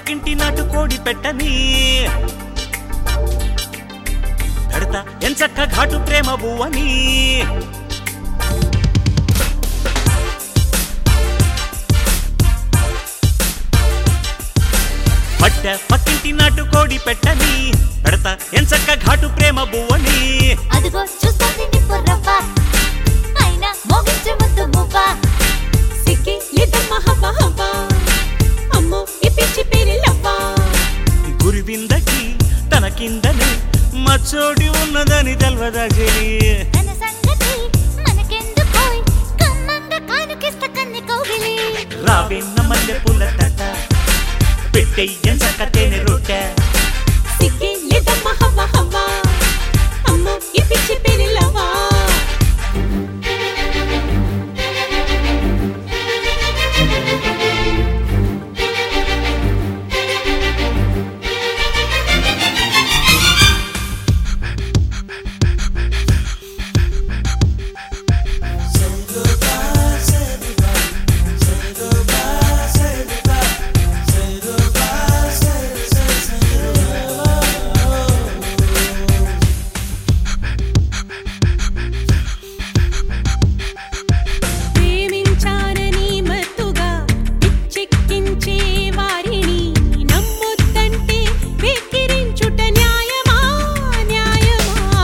పక్కింటి నాటు కోడి పెట్టని పెడతా ఎంచక్క ఘాటు ప్రేమ బువ్వని పట్ట పక్కింటి నాటు కోడి పెట్టని పెడతా ఎంచక్క ఘాటు ప్రేమ బువ్వని అదిగో చూస్తుంది నిప్పు రవ్వ అయినా మోగించే ముద్దు మువ్వ సిక్కి లేదమ్మా హవ్వ హవ్వ అమ్మో ఈ పిచ్చి పేరెల్లవ్వా గురివిందకి తన కిందనే మచ్చోడి ఉన్నదని తెల్వదా చెలి తన సంగతి మనకెందుకోయ్ కమ్మంగా కానుకిస్త కన్ని కౌగిలి రావిన్న మల్లె పూల తట పెట్టెయ్యం సక్కతేనె రొట్టె సిక్కి లేదమ్మా హవ్వ హవ్వ అమ్మో ఈ పిచ్చి పేరెల్లవ్వా ప్రేమించానని మత్తుగా పిచ్చెక్కించే వారిని నమ్మొద్దంటే వెక్కిరించుట న్యాయమా న్యాయమా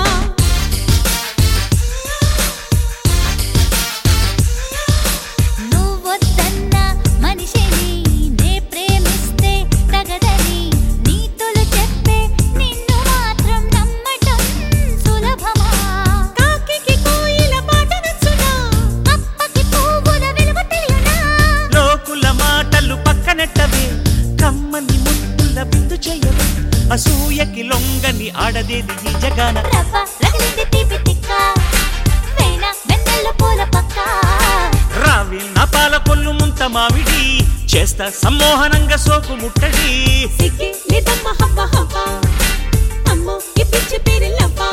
నువ్వొద్దన్న మనిషిని నే ప్రేమిస్తే తగదని నీతులు చెప్పే నిన్ను మాత్రం నమ్మటం సులభమా కాకికి కోయిల పాట నచ్చునా అప్పకి పువ్వుల విలువ తెలియనా లోకుల మాటలు పక్కనెట్టవే కమ్మని ముద్దుల బిందు చెయ్యవే అసూయకి లొంగని ఆడదేది ఈ జగాన రవ్వ రగిలింది తీపి తిక్క వేణ వెన్నెల పూల పక్క రావి నా పాల కొల్లు ముంత మామిడి చేస్తా సమ్మోహనంగా సోకు ముట్టడి సిక్కి లేదమ్మా హవ్వ హవ్వ అమ్మో ఈ పిచ్చి పేరెల్లవ్వా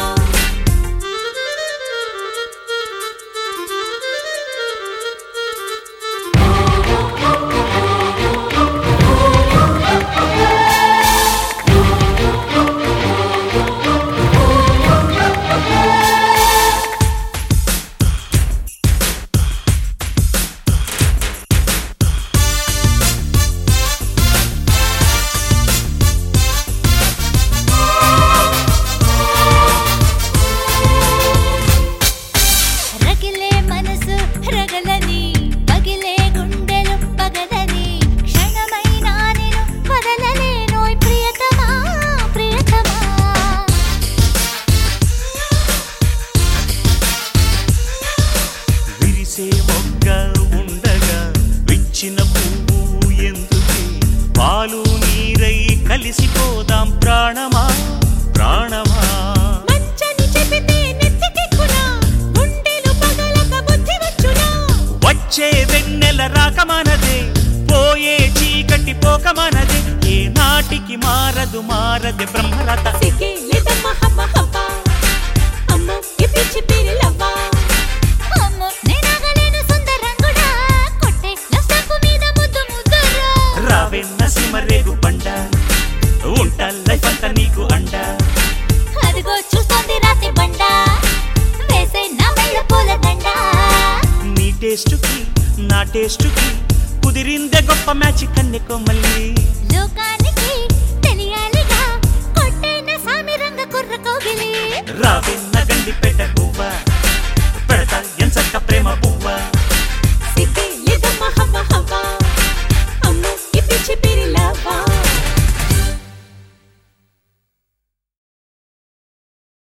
రగిలే మనసు రగలని పగిలే గుండెలు పగలని క్షణమైనా నేను వదలలేనోయ్ ప్రియతమా ప్రియతమా విరిసే మొగ్గ ఉండగా విచ్చిన పువ్వు ఎందుకే పాలు నీరై కలిసిపోదాం ప్రాణమా ప్రాణమా మంచని చెబితే నెత్తికెక్కునా గుండెలు పగలక బుద్ధి వచ్చునా వచ్చే వెన్నెల రాకమానదే పోయే చీకటి పోకమానదే ఏ నాటికి మారదు మారదే బ్రహ్మరథ సిక్కి లేదమ్మా హవ్వ హవ్వ అమ్మో ఈ పిచ్చి పేరెల్లవ్వా అమ్మో నేనాగలేను సుందరంగుడా కొట్టే లస్టాపు మీద ముద్దు ముద్దురా రావెన్న సిమరేగు పండ ఉంటా లైఫ్ అంతా నీకు అండ అదిగో చూస్తోంది రాతి బండ వేసే నా మెళ్ళ పూల దండ నీ టేస్టుకి నా టేస్టుకి కుదిరిందే గొప్ప మ్యాచ్ కన్నెకో మళ్ళీ లోకానికి తెలియాలిగా కొట్టైన సామి రంగ కుర్ర కోగిలి రావెన్న గండి పెట్ట పువ్వ పెడతా ఎంచక్క ప్రేమ పువ్వ